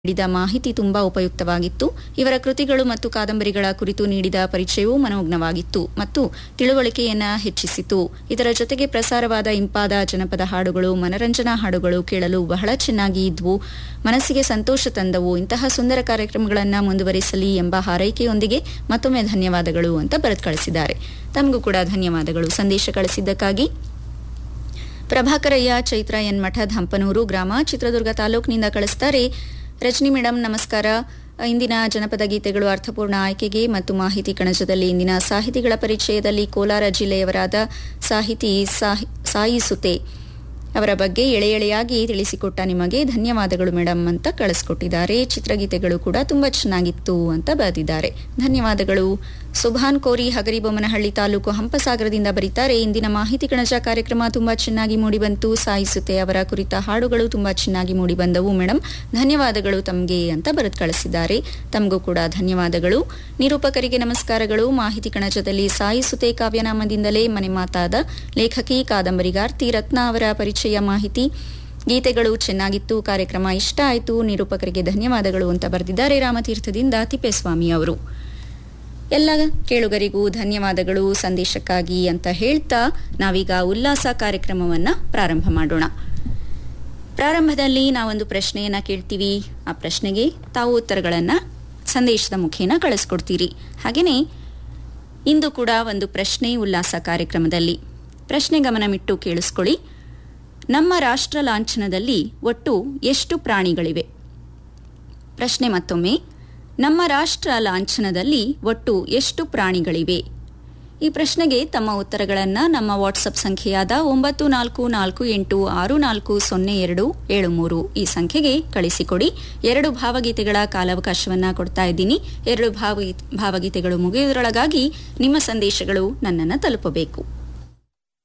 ನೀಡಿದ ಮಾಹಿತಿ ತುಂಬಾ ಉಪಯುಕ್ತವಾಗಿತ್ತು ಇವರ ಕೃತಿಗಳು ಮತ್ತು ಕಾದಂಬರಿಗಳ ಕುರಿತು ನೀಡಿದ ಪರಿಚಯವೂ ಮನೋಜ್ಞವಾಗಿತ್ತು ಮತ್ತು ತಿಳುವಳಿಕೆಯನ್ನ ಹೆಚ್ಚಿಸಿತು ಇದರ ಜೊತೆಗೆ ಪ್ರಸಾರವಾದ ಇಂಪಾದ ಜನಪದ ಹಾಡುಗಳು ಮನರಂಜನಾ ಹಾಡುಗಳು ಕೇಳಲು ಬಹಳ ಚೆನ್ನಾಗಿ ಇದ್ವು ಮನಸ್ಸಿಗೆ ಸಂತೋಷ ತಂದವು ಇಂತಹ ಸುಂದರ ಕಾರ್ಯಕ್ರಮಗಳನ್ನು ಮುಂದುವರಿಸಲಿ ಎಂಬ ಹಾರೈಕೆಯೊಂದಿಗೆ ಮತ್ತೊಮ್ಮೆ ಧನ್ಯವಾದಗಳು ಅಂತ ಬರೆದು ಕಳಿಸಿದ್ದಾರೆ ತಮಗೂ ಕೂಡ ಧನ್ಯವಾದಗಳು ಸಂದೇಶ ಕಳಿಸಿದ್ದಕ್ಕಾಗಿ ಪ್ರಭಾಕರಯ್ಯ ಚೈತ್ರ ಎನ್ ಮಠದ್ ಹಂಪನೂರು ಗ್ರಾಮ ಚಿತ್ರದುರ್ಗ ತಾಲೂಕಿನಿಂದ ಕಳಿಸ್ತಾರೆ ರಜನಿ ಮೇಡಮ್ ನಮಸ್ಕಾರ ಇಂದಿನ ಜನಪದ ಗೀತೆಗಳು ಅರ್ಥಪೂರ್ಣ ಆಯ್ಕೆಗೆ ಮತ್ತು ಮಾಹಿತಿ ಕಣಜದಲ್ಲಿ ಇಂದಿನ ಸಾಹಿತಿಗಳ ಪರಿಚಯದಲ್ಲಿ ಕೋಲಾರ ಜಿಲ್ಲೆಯವರಾದ ಸಾಹಿತಿ ಸಾಹಿ- ಸಾಯಿ ಸುತೆ ಅವರ ಬಗ್ಗೆ ಎಳೆ ಎಳೆಯಾಗಿ ತಿಳಿಸಿಕೊಟ್ಟ ನಿಮಗೆ ಧನ್ಯವಾದಗಳು ಮೇಡಮ್ ಅಂತ ಕಳಿಸ್ಕೊಟ್ಟಿದ್ದಾರೆ ಚಿತ್ರಗೀತೆಗಳು ಕೂಡ ತುಂಬಾ ಚೆನ್ನಾಗಿತ್ತು ಅಂತ ಬರೆದಿದ್ದಾರೆ ಧನ್ಯವಾದಗಳು ಸುಭಾನ್ ಕೋರಿ ಹಗರಿಬೊಮ್ಮನಹಳ್ಳಿ ತಾಲೂಕು ಹಂಪಸಾಗರದಿಂದ ಬರೀತಾರೆ ಇಂದಿನ ಮಾಹಿತಿ ಕಣಜ ಕಾರ್ಯಕ್ರಮ ತುಂಬಾ ಚೆನ್ನಾಗಿ ಮೂಡಿಬಂತು ಸಾಯಿಸುತ್ತೆ ಅವರ ಕುರಿತ ಹಾಡುಗಳು ತುಂಬಾ ಚೆನ್ನಾಗಿ ಮೂಡಿಬಂದವು ಮೇಡಮ್ ಧನ್ಯವಾದಗಳು ತಮಗೆ ಅಂತ ಬರೆದು ಕಳಿಸಿದ್ದಾರೆ ತಮಗೂ ಕೂಡ ಧನ್ಯವಾದಗಳು ನಿರೂಪಕರಿಗೆ ನಮಸ್ಕಾರಗಳು ಮಾಹಿತಿ ಕಣಜದಲ್ಲಿ ಸಾಯಿಸುತ್ತೆ ಕಾವ್ಯನಾಮದಿಂದಲೇ ಮನೆ ಮಾತಾದ ಲೇಖಕಿ ಕಾದಂಬರಿಗಾರ್ತಿ ರತ್ನ ಅವರ ಪರಿಚಯ ಮಾಹಿತಿ ಗೀತೆಗಳು ಚೆನ್ನಾಗಿತ್ತು ಕಾರ್ಯಕ್ರಮ ಇಷ್ಟ ಆಯಿತು ನಿರೂಪಕರಿಗೆ ಧನ್ಯವಾದಗಳು ಅಂತ ಬರೆದಿದ್ದಾರೆ ರಾಮತೀರ್ಥದಿಂದ ತಿಪ್ಪೇಸ್ವಾಮಿ ಅವರು ಎಲ್ಲ ಕೇಳುಗರಿಗೂ ಧನ್ಯವಾದಗಳು ಸಂದೇಶಕ್ಕಾಗಿ ಅಂತ ಹೇಳ್ತಾ ನಾವೀಗ ಉಲ್ಲಾಸ ಕಾರ್ಯಕ್ರಮವನ್ನ ಪ್ರಾರಂಭ ಮಾಡೋಣ ಪ್ರಾರಂಭದಲ್ಲಿ ನಾವೊಂದು ಪ್ರಶ್ನೆಯನ್ನ ಕೇಳ್ತೀವಿ ಆ ಪ್ರಶ್ನೆಗೆ ತಾವು ಉತ್ತರಗಳನ್ನ ಸಂದೇಶದ ಮುಖೇನ ಕಳಿಸ್ಕೊಡ್ತೀರಿ ಹಾಗೆಯೇ ಇಂದು ಕೂಡ ಒಂದು ಪ್ರಶ್ನೆ ಉಲ್ಲಾಸ ಕಾರ್ಯಕ್ರಮದಲ್ಲಿ ಪ್ರಶ್ನೆ ಗಮನವಿಟ್ಟು ಕೇಳಿಸ್ಕೊಳ್ಳಿ ನಮ್ಮ ರಾಷ್ಟ್ರ ಲಾಂಛನದಲ್ಲಿ ಒಟ್ಟು ಎಷ್ಟು ಪ್ರಾಣಿಗಳಿವೆ ಪ್ರಶ್ನೆ ಮತ್ತೊಮ್ಮೆ ನಮ್ಮ ರಾಷ್ಟ್ರ ಲಾಂಛನದಲ್ಲಿ ಒಟ್ಟು ಎಷ್ಟು ಪ್ರಾಣಿಗಳಿವೆ ಈ ಪ್ರಶ್ನೆಗೆ ತಮ್ಮ ಉತ್ತರಗಳನ್ನು ನಮ್ಮ ವಾಟ್ಸಪ್ ಸಂಖ್ಯೆಯಾದ ಒಂಬತ್ತು ನಾಲ್ಕು ನಾಲ್ಕು ಎಂಟು ಆರು ನಾಲ್ಕು ಸೊನ್ನೆ ಎರಡು ಏಳು ಮೂರು ಈ ಸಂಖ್ಯೆಗೆ ಕಳಿಸಿಕೊಡಿ ಎರಡು ಭಾವಗೀತೆಗಳ ಕಾಲಾವಕಾಶವನ್ನ ಕೊಡ್ತಾ ಇದ್ದೀನಿ ಎರಡು ಭಾವಗೀ ಭಾವಗೀತೆಗಳು ಮುಗಿಯುವುದರೊಳಗಾಗಿ ನಿಮ್ಮ ಸಂದೇಶಗಳು ನನ್ನನ್ನು ತಲುಪಬೇಕು